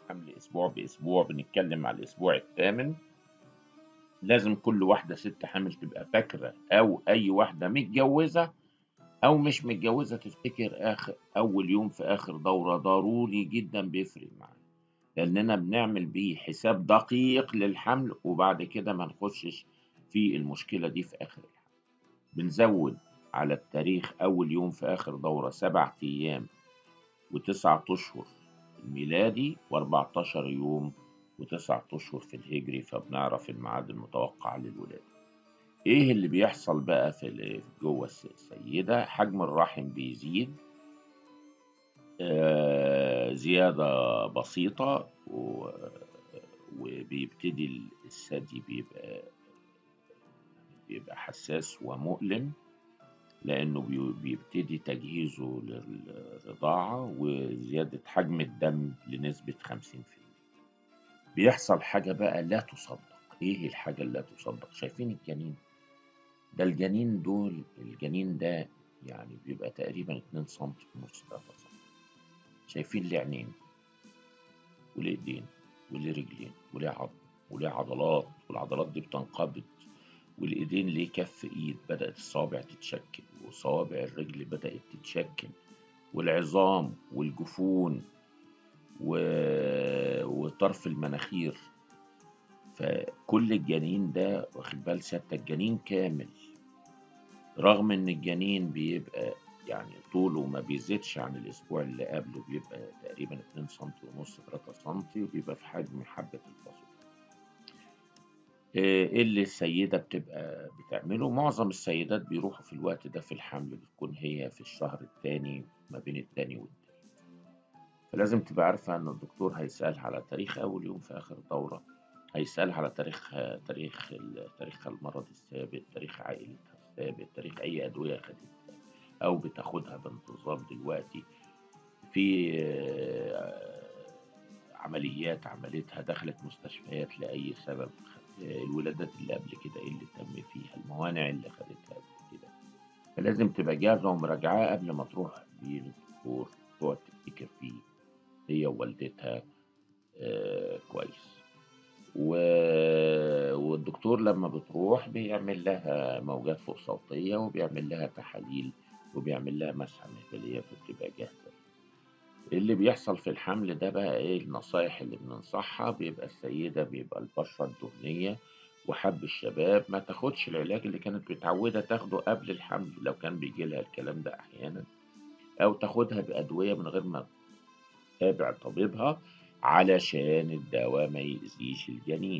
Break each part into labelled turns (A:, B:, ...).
A: الحمل أسبوع بأسبوع بنتكلم على الأسبوع الثامن لازم كل واحدة ست حامل تبقى فاكرة أو أي واحدة متجوزة أو مش متجوزة تفتكر آخر أول يوم في آخر دورة ضروري جدا بيفرق معانا لأننا بنعمل بيه حساب دقيق للحمل وبعد كده ما نخشش في المشكلة دي في آخر الحمل بنزود على التاريخ أول يوم في آخر دورة سبع أيام وتسعة أشهر الميلادي وأربعتاشر يوم وتسعة أشهر في الهجري فبنعرف الميعاد المتوقع للولادة إيه اللي بيحصل بقى في ال- جوه الس- السيدة حجم الرحم بيزيد آه، زيادة بسيطة و- وبيبتدي الثدي بيبقى بيبقى حساس ومؤلم لأنه بي- بيبتدي تجهيزه للرضاعة وزيادة حجم الدم لنسبة 50% بيحصل حاجة بقى لا تصدق إيه الحاجة اللي لا تصدق شايفين الجنين ده الجنين دول الجنين ده يعني بيبقى تقريبا 2 سم ونص 3 سم شايفين ليه عينين وليه ايدين وليه رجلين وليه عظم وليه عضلات والعضلات دي بتنقبض والايدين ليه كف ايد بدأت الصوابع تتشكل وصوابع الرجل بدأت تتشكل والعظام والجفون و... وطرف المناخير فكل الجنين ده واخد بال سيادتك الجنين كامل رغم ان الجنين بيبقى يعني طوله ما بيزيدش عن الاسبوع اللي قبله بيبقى تقريبا 2 سم ونص 3 سم وبيبقى في حجم حبة الفاصوليا إيه اللي السيدة بتبقى بتعمله معظم السيدات بيروحوا في الوقت ده في الحمل بتكون هي في الشهر الثاني ما بين الثاني والثالث فلازم تبقى عارفة ان الدكتور هيسألها على تاريخ اول يوم في اخر دورة هيسألها على تاريخ تاريخ ال- تاريخ المرض الثابت تاريخ عائلتها الثابت تاريخ أي أدوية خدتها أو بتاخدها بانتظام دلوقتي في آه، عمليات عملتها دخلت مستشفيات لأي سبب آه، الولادات اللي قبل كده إيه اللي تم فيها الموانع اللي خدتها قبل كده فلازم تبقى جاهزة ومراجعاه قبل ما تروح بيه للدكتور تقعد تفتكر فيه هي ووالدتها آه، كويس و... والدكتور لما بتروح بيعمل لها موجات فوق صوتية وبيعمل لها تحاليل وبيعمل لها مسحة مهبلية فبتبقى جاهزة اللي بيحصل في الحمل ده بقى ايه النصايح اللي بننصحها بيبقى السيدة بيبقى البشرة الدهنية وحب الشباب ما تاخدش العلاج اللي كانت متعودة تاخده قبل الحمل لو كان بيجي لها الكلام ده أحيانا أو تاخدها بأدوية من غير ما تتابع طبيبها علشان الدواء ما يأذيش الجنين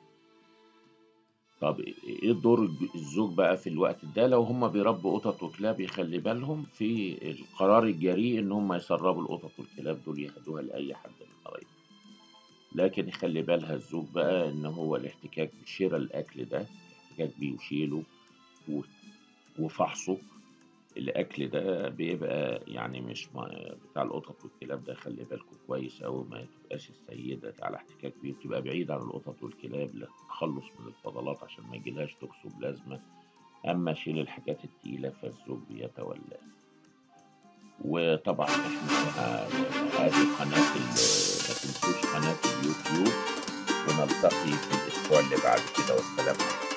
A: طب ايه دور الج- الزوج بقى في الوقت ده لو هم بيربوا قطط وكلاب يخلي بالهم في القرار الجريء ان هم يسربوا القطط والكلاب دول ياخدوها لاي حد من قرايبهم لكن يخلي بالها الزوج بقى ان هو الاحتكاك بشراء الاكل ده الاحتكاك بيه وشيله و- وفحصه الاكل ده بيبقى يعني مش ما بتاع القطط والكلاب ده خلي بالكم كويس أوي ما تبقاش السيدة على احتكاك بيه وتبقى بعيد عن القطط والكلاب للتخلص من الفضلات عشان ما يجيلهاش توكسوبلازما أما شيل الحاجات التقيلة فالزوج بيتولاها وطبعا احنا هذه قناة ال- ما تنسوش قناة اليوتيوب ونلتقي في الأسبوع اللي بعد كده والسلام عليكم